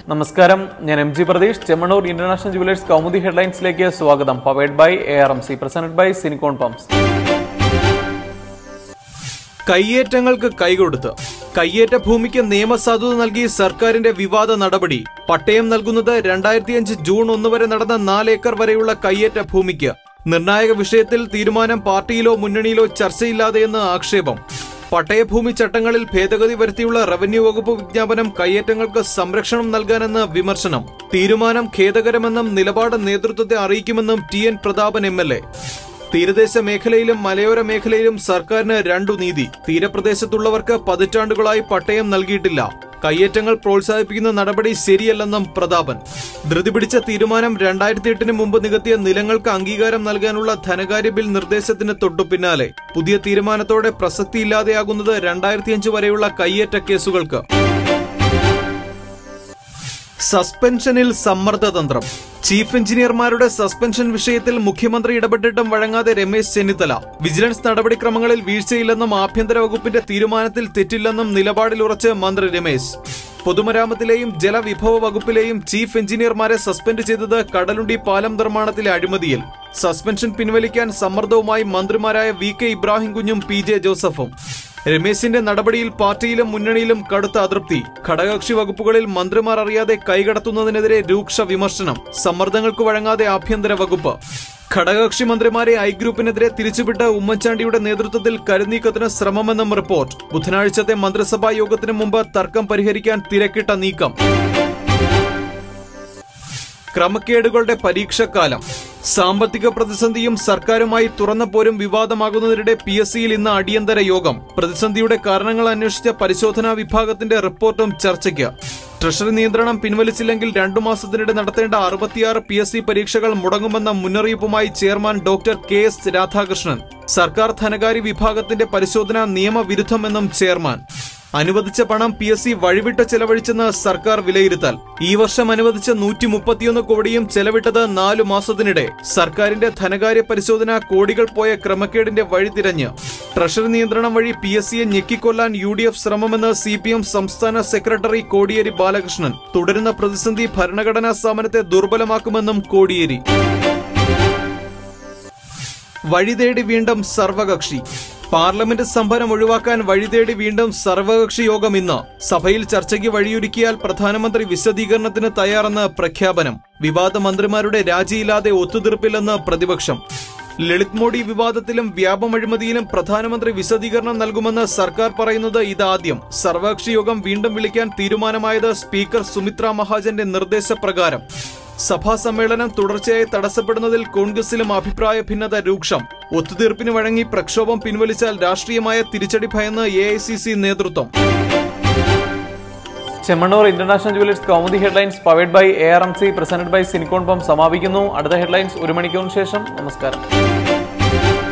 നമസ്കാരം ഞാൻ M G Pratheesh Chemmanur international jewellers Kaumudi ഹെഡ്ലൈൻസിലേക്ക് സ്വാഗതം powered by A R M C presented by സിനിക്കോൺ പംപ്സ് കയ്യേറ്റങ്ങൾക്ക് കൈകൊടുത്ത് കയ്യേറ്റ ഭൂമിക്ക് നിയമസാധുത നൽകി സർക്കാരിന്റെ വിവാദ നടപടി പട്ടയം നൽകുന്നത് രണ്ടായിരത്തിയഞ്ച് ജൂൺ ഒന്ന് വരെ നടന്ന നാല് ഏക്കർ വരെയുള്ള കയ്യേറ്റ ഭൂമിക്ക് നിർണായക വിഷയത്തിൽ തീരുമാനം പാർട്ടിയിലോ മുന്നണിയിലോ ചർച്ചയില്ലാതെയെന്ന് ആക്ഷേപം പട്ടയഭൂമി ചട്ടങ്ങളിൽ ഭേദഗതി വരുത്തിയുള്ള റവന്യൂ വകുപ്പ് വിജ്ഞാപനം കയ്യേറ്റങ്ങൾക്ക് സംരക്ഷണം നൽകാനെന്ന് വിമർശനം തീരുമാനം ഖേദകരമെന്നും നിലപാട് നേതൃത്വത്തെ അറിയിക്കുമെന്നും T N Prathapan M L A തീരദേശ മേഖലയിലും മലയോര മേഖലയിലും സർക്കാരിന് രണ്ടു നീതി തീരപ്രദേശത്തുള്ളവർക്ക് പതിറ്റാണ്ടുകളായി പട്ടയം നൽകിയിട്ടില്ല കയ്യേറ്റങ്ങൾ പ്രോത്സാഹിപ്പിക്കുന്ന നടപടി ശരിയല്ലെന്നും പ്രതാപൻ ധൃതി പിടിച്ച തീരുമാനം രണ്ടായിരത്തി എട്ടിന് മുമ്പ് നികത്തിയ നിലങ്ങൾക്ക് അംഗീകാരം നൽകാനുള്ള ധനകാര്യ ബിൽ നിർദ്ദേശത്തിന് തൊട്ടു പിന്നാലെ പുതിയ തീരുമാനത്തോടെ പ്രസക്തിയില്ലാതെയാകുന്നത് രണ്ടായിരത്തിയഞ്ച് വരെയുള്ള കയ്യേറ്റ കേസുകൾക്ക് സസ്പെൻഷനിൽ സമ്മർദ്ദതന്ത്രം ചീഫ് എഞ്ചിനീയർമാരുടെ സസ്പെൻഷൻ വിഷയത്തിൽ മുഖ്യമന്ത്രി ഇടപെട്ടിട്ടും വഴങ്ങാതെ രമേശ് ചെന്നിത്തല വിജിലൻസ് നടപടിക്രമങ്ങളിൽ വീഴ്ചയില്ലെന്നും ആഭ്യന്തര വകുപ്പിന്റെ തീരുമാനത്തിൽ തെറ്റില്ലെന്നും നിലപാടിൽ ഉറച്ച് മന്ത്രി രമേശ് പൊതുമരാമത്തിലെയും ജലവിഭവ വകുപ്പിലെയും ചീഫ് എഞ്ചിനീയർമാരെ സസ്പെൻഡ് ചെയ്തത് കടലുണ്ടി പാലം നിർമ്മാണത്തിലെ അഴിമതിയിൽ സസ്പെൻഷൻ പിൻവലിക്കാൻ സമ്മർദ്ദവുമായി മന്ത്രിമാരായ വി കെ ഇബ്രാഹിം കുഞ്ഞും പി ജെ ജോസഫും രമേശിന്റെ നടപടിയിൽ പാർട്ടിയിലും മുന്നണിയിലും കടുത്ത അതൃപ്തി ഘടകകക്ഷി വകുപ്പുകളിൽ മന്ത്രിമാർ അറിയാതെ കൈകടത്തുന്നതിനെതിരെ രൂക്ഷ വിമർശനം സമ്മർദ്ദങ്ങൾക്ക് വഴങ്ങാതെ ആഭ്യന്തര വകുപ്പ് ഘടകകക്ഷി മന്ത്രിമാരെ ഐ ഗ്രൂപ്പിനെതിരെ തിരിച്ചുവിട്ട ഉമ്മൻചാണ്ടിയുടെ നേതൃത്വത്തിൽ കരുനീക്കത്തിന് ശ്രമമെന്നും റിപ്പോർട്ട് ബുധനാഴ്ചത്തെ മന്ത്രിസഭാ യോഗത്തിന് മുമ്പ് തർക്കം പരിഹരിക്കാൻ തിരക്കിട്ട നീക്കം ക്രമക്കേടുകളുടെ പരീക്ഷക്കാലം സാമ്പത്തിക പ്രതിസന്ധിയും സർക്കാരുമായി തുറന്ന പോരും വിവാദമാകുന്നതിനിടെ പി എസ് സിയിൽ ഇന്ന് അടിയന്തര യോഗം പ്രതിസന്ധിയുടെ കാരണങ്ങൾ അന്വേഷിച്ച പരിശോധനാ വിഭാഗത്തിന്റെ റിപ്പോർട്ടും ചർച്ചയ്ക്ക് ട്രഷറി നിയന്ത്രണം പിൻവലിച്ചില്ലെങ്കിൽ രണ്ടു മാസത്തിനിടെ നടത്തേണ്ട അറുപത്തിയാറ് പി എസ് സി പരീക്ഷകൾ മുടങ്ങുമെന്ന മുന്നറിയിപ്പുമായി chairman doctor K S Radhakrishnan സർക്കാർ ധനകാര്യ വിഭാഗത്തിന്റെ പരിശോധന നിയമവിരുദ്ധമെന്നും ചെയർമാൻ അനുവദിച്ച പണം പി എസ് സി വഴിവിട്ട് ചെലവഴിച്ചെന്ന് സർക്കാർ വിലയിരുത്തൽ ഈ വർഷം അനുവദിച്ച നൂറ്റി മുപ്പത്തിയൊന്ന് കോടിയും ചെലവിട്ടത് നാലു മാസത്തിനിടെ സർക്കാരിന്റെ ധനകാര്യ പരിശോധന കോടികൾ പോയ ക്രമക്കേടിന്റെ വഴി തിരഞ്ഞ് ട്രഷറി നിയന്ത്രണം വഴി പി എസ് സിയെ ഞെക്കിക്കൊല്ലാൻ യു ഡി എഫ് ശ്രമമെന്ന് സി പി എം സംസ്ഥാന സെക്രട്ടറി കോടിയേരി ബാലകൃഷ്ണൻ തുടരുന്ന പ്രതിസന്ധി ഭരണഘടനാ സ്ഥാപനത്തെ ദുർബലമാക്കുമെന്നും കോടിയേരി വഴിതേടി വീണ്ടും സർവകക്ഷി പാർലമെന്റ് സ്തംഭനം ഒഴിവാക്കാൻ വഴിതേടി വീണ്ടും സർവകക്ഷി യോഗം ഇന്ന് സഭയിൽ ചർച്ചയ്ക്ക് വഴിയൊരുക്കിയാൽ പ്രധാനമന്ത്രി വിശദീകരണത്തിന് തയ്യാറെന്ന് പ്രഖ്യാപനം വിവാദ മന്ത്രിമാരുടെ രാജിയില്ലാതെ ഒത്തുതീർപ്പില്ലെന്ന് പ്രതിപക്ഷം ലളിത് മോഡി വിവാദത്തിലും വ്യാപമഴിമതിയിലും പ്രധാനമന്ത്രി വിശദീകരണം നൽകുമെന്ന് സർക്കാർ പറയുന്നത് ഇതാദ്യം സർവകക്ഷി യോഗം വീണ്ടും വിളിക്കാൻ തീരുമാനമായത് സ്പീക്കർ സുമിത്ര മഹാജന്റെ നിർദ്ദേശപ്രകാരം സഭാ സമ്മേളനം തുടർച്ചയായി തടസ്സപ്പെടുന്നതിൽ കോൺഗ്രസിലും അഭിപ്രായ ഭിന്നത രൂക്ഷം ഒത്തുതീർപ്പിന് വഴങ്ങി പ്രക്ഷോഭം പിൻവലിച്ചാൽ രാഷ്ട്രീയമായ തിരിച്ചടി ഭയന്ന് എ നേതൃത്വം Chemmanur international jewellers Kaumudi headlines powered by A R M C presented by സിനിക്കോൺ പംപ് സമാപിക്കുന്നു അടുത്ത ഹെഡ്ലൈൻസ് ഒരു മണിക്കൂറിന് ശേഷം നമസ്കാരം